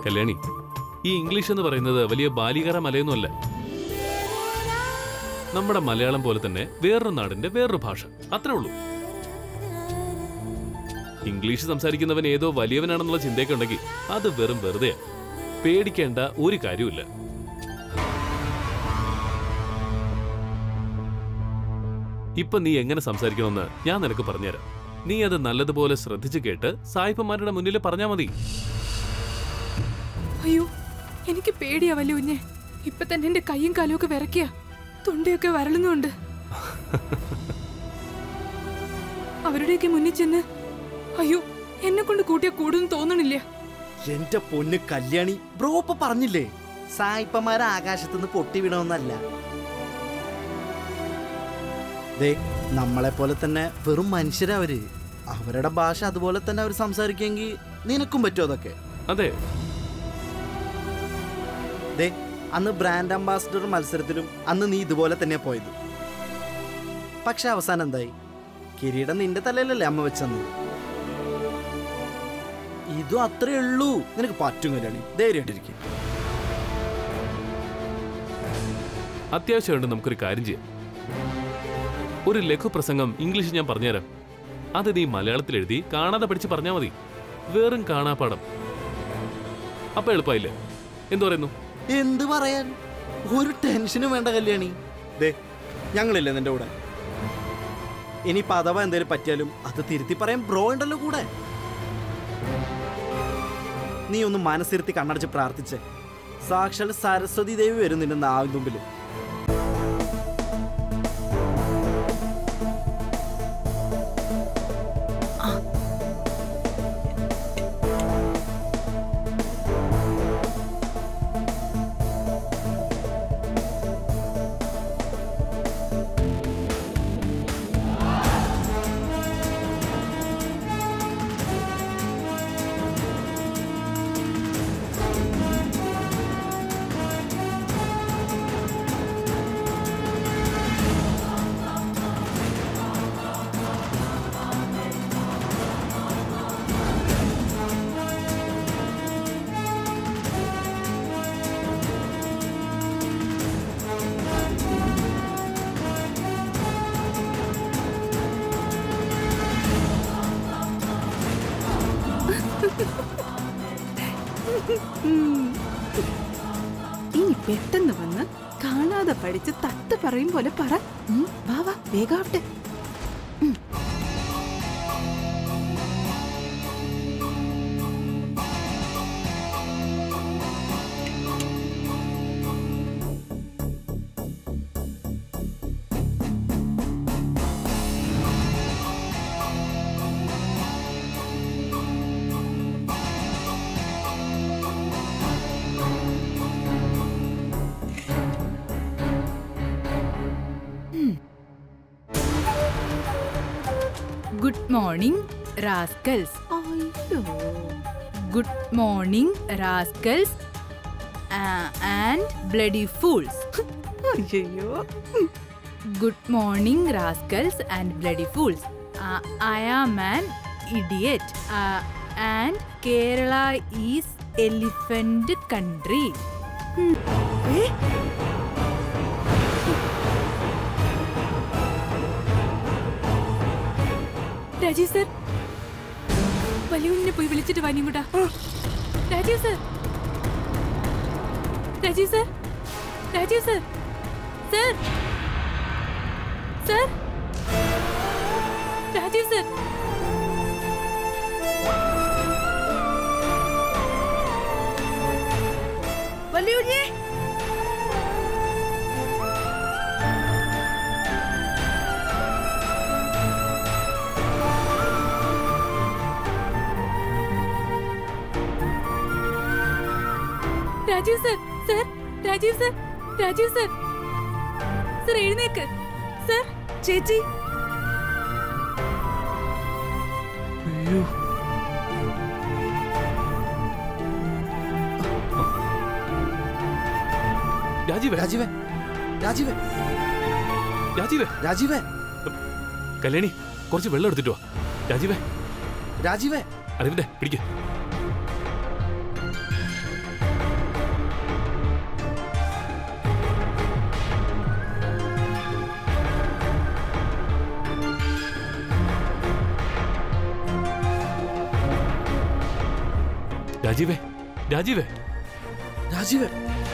കല്യാണി ഈ ഇംഗ്ലീഷ് എന്ന് പറയുന്നത് വലിയ ബാലികറ മലയൊന്നുമല്ല നമ്മുടെ മലയാളം പോലെ തന്നെ വേറൊരു നാടിന്റെ വേറൊരു ഭാഷ അത്രേ ഉള്ളൂ ഇംഗ്ലീഷ് സംസാരിക്കുന്നവൻ ഏതോ വലിയവനാണെന്നുള്ള ചിന്തയൊക്കെ ഉണ്ടെങ്കിൽ അത് വെറും വെറുതെയാ പേടിക്കേണ്ട ഒരു കാര്യമില്ല ഇപ്പൊ നീ എങ്ങനെ സംസാരിക്കണമെന്ന് ഞാൻ നിനക്ക് പറഞ്ഞുതരാം നീ അത് നല്ലതുപോലെ ശ്രദ്ധിച്ചു കേട്ട് സായിപ്പന്മാരുടെ മുന്നിൽ പറഞ്ഞാ മതി അയ്യോ എനിക്ക് പേടിയാ വല്യുഞ്ഞെ ഇപ്പൊ തന്നെ എന്റെ കൈയും കാലും ഒക്കെ വിറക്കിയ തൊണ്ടയൊക്കെ വരളുന്നുണ്ട് അവരുടെയൊക്കെ മുന്നിൽ ചെന്ന് അയ്യോ എന്നെ കൊണ്ട് കൂട്ടിയ കൂടുന്നു തോന്നണില്ല എന്റെ പൊന്ന് കല്യാണി ബ്രോ ഇപ്പൊ പറഞ്ഞില്ലേ സായിപ്പന്മാരെ ആകാശത്തുനിന്ന് പൊട്ടി വീണമെന്നല്ല ദേ നമ്മളെ പോലെ തന്നെ വെറും മനുഷ്യരാ അവര് അവരുടെ ഭാഷ അതുപോലെ തന്നെ അവർ സംസാരിക്കുമെങ്കിൽ നിനക്കും പറ്റുമോ അതൊക്കെ അതെ ദേ അന്ന് ബ്രാൻഡ് അംബാസിഡർ മത്സരത്തിലും അന്ന് നീ ഇതുപോലെ തന്നെ പോയത് പക്ഷെ അവസാനം എന്തായി കിരീടം നിന്റെ തലയിലല്ലേ അമ്മ വെച്ചെന്ന് ഇതും അത്രേ ഉള്ളൂ നിനക്ക് പറ്റും കല്യാണി ധൈര്യമായിട്ടിരിക്കും അത്യാവശ്യമുണ്ട് നമുക്കൊരു കാര്യം ചെയ്യാം ഒരു ലഘു പ്രസംഗം ഇംഗ്ലീഷ് ഞാൻ പറഞ്ഞുതരാം അത് നീ മലയാളത്തിൽ എഴുതി കാണാതെ പഠിച്ച് പറഞ്ഞാൽ മതി വെറും കാണാപ്പാടം അപ്പൊ എളുപ്പമായില്ലേ എന്തു പറയുന്നു എന്ത് പറയാൻ ഒരു ടെൻഷനും വേണ്ട കല്യാണി ദേ ഞങ്ങളില്ലേ നിന്റെ കൂടെ ഇനി അഥവാ എന്തേലും പറ്റിയാലും അത് തിരുത്തി പറയാൻ ബ്രോ ഉണ്ടല്ലോ കൂടെ നീ ഒന്ന് മനസ്സിരുത്തി കണ്ണടച്ച് പ്രാർത്ഥിച്ച് സാക്ഷാൽ സരസ്വതി ദേവി വരും നിന്റെ നാവിൻ മുമ്പിൽ ഇനി പെട്ടെന്ന് വന്ന് കാണാതെ പഠിച്ച് തത്ത് പറയും പോലെ പറ ഉം, വാ വാ വേഗാവട്ടെ ഗുഡ് മോർണിംഗ് റാസ്കൽസ് അയ്യോ good morning rascals and bloody fools അയ്യോ good morning rascals and bloody fools I am an idiot and Kerala is elephant country Rajeev sir വലിയുണ്ണിനെ പോയി വിളിച്ചിട്ട് വാനിങ്ങൂട്ടാ Rajeev sir Rajeev sir Rajeev sir sir sir Rajeev sir Valiyunni Rajeev sir sir Rajeev sir Rajeev sir sir എഴുന്നേക്ക് sir ചേച്ചി രാജീവേ രാജീവേ രാജീവേ രാജീവേ രാജീവേ കല്യാണി കുറച്ച് വെള്ളം എടുത്തിട്ട് വാ രാജീവേ രാജീവേ അറിവിന്റെ പിടിക്ക രാജീവേ രാജീവേ രാജീവ്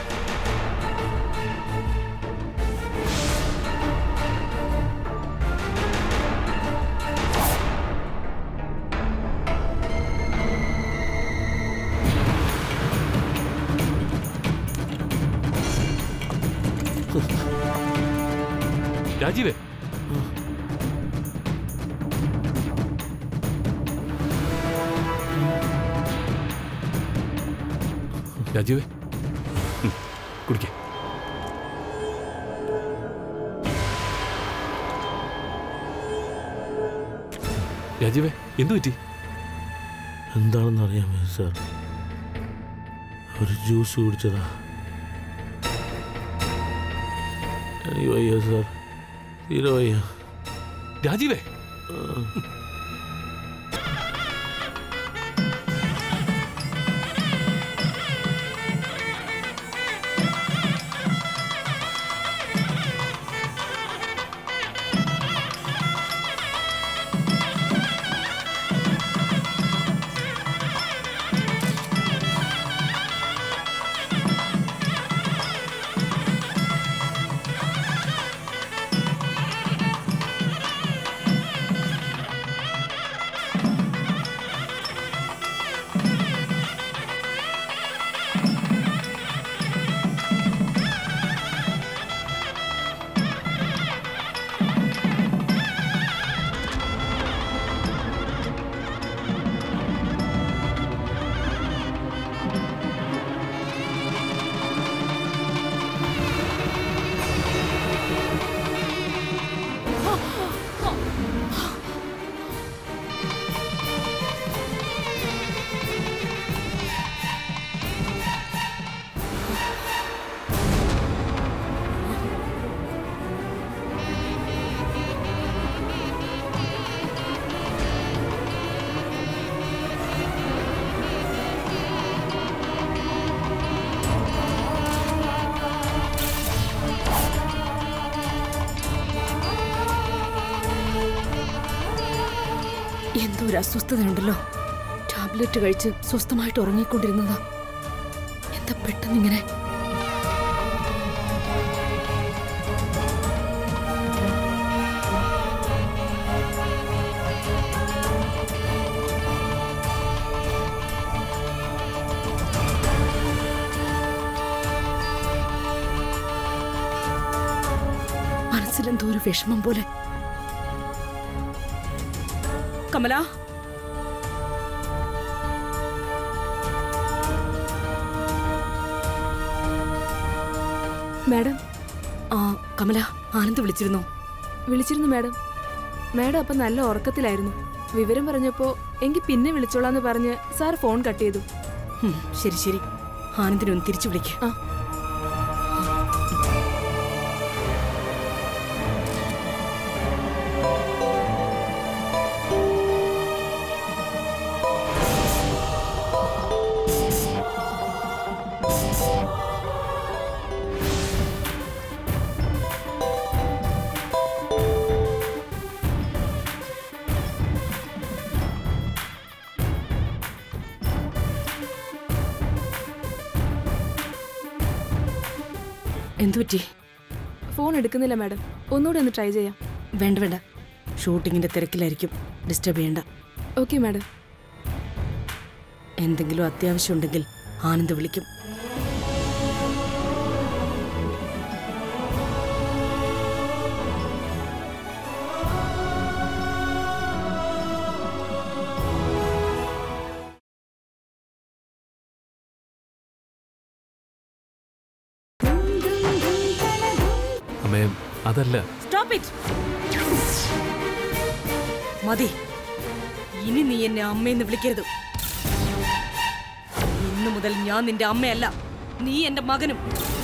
രാജീവേ രാജീവേ ഉം, കുടിക്കേ രാജീവേ എന്തു പറ്റി എന്താണെന്ന് അറിയാമോ സാർ ഒരു ജ്യൂസ് കുടിച്ചതാ എനിക്ക് വയ്യ സാർ തീരെ വയ്യ രാജീവേ എന്തോ ഒരു അസ്വസ്ഥതയുണ്ടല്ലോ ടാബ്ലറ്റ് കഴിച്ച് സ്വസ്ഥമായിട്ട് ഉറങ്ങിക്കൊണ്ടിരുന്നതാ എന്താ പെട്ടെന്ന് ഇങ്ങനെ മനസ്സിലെന്തോ ഒരു വിഷമം പോലെ കമല മാഡം ആ കമല ആനന്ദ് വിളിച്ചിരുന്നോ വിളിച്ചിരുന്നു മാഡം മാഡം അപ്പം നല്ല ഉറക്കത്തിലായിരുന്നു വിവരം പറഞ്ഞപ്പോൾ എങ്കിൽ പിന്നെ വിളിച്ചോളാന്ന് പറഞ്ഞ് സാർ ഫോൺ കട്ട് ചെയ്തു ഹും, ശരി ശരി ആനന്ദിനെ ഒന്ന് തിരിച്ചു വിളിക്ക ആ. എന്തു പറ്റി ഫോൺ എടുക്കുന്നില്ല മാഡം ഒന്നുകൂടെ ഒന്ന് ട്രൈ ചെയ്യാം വേണ്ട വേണ്ട ഷൂട്ടിങ്ങിന്റെ തിരക്കിലായിരിക്കും ഡിസ്റ്റർബ് ചെയ്യണ്ട ഓക്കെ മാഡം എന്തെങ്കിലും അത്യാവശ്യം ഉണ്ടെങ്കിൽ ആനന്ദ് വിളിക്കും അമ്മേ അതല്ല സ്റ്റോപ്പ് ഇറ്റ് മതി ഇനി നീ എന്നെ അമ്മയെന്ന് വിളിക്കരുത് ഇന്നു മുതൽ ഞാൻ നിന്റെ അമ്മയല്ല നീ എന്റെ മകനും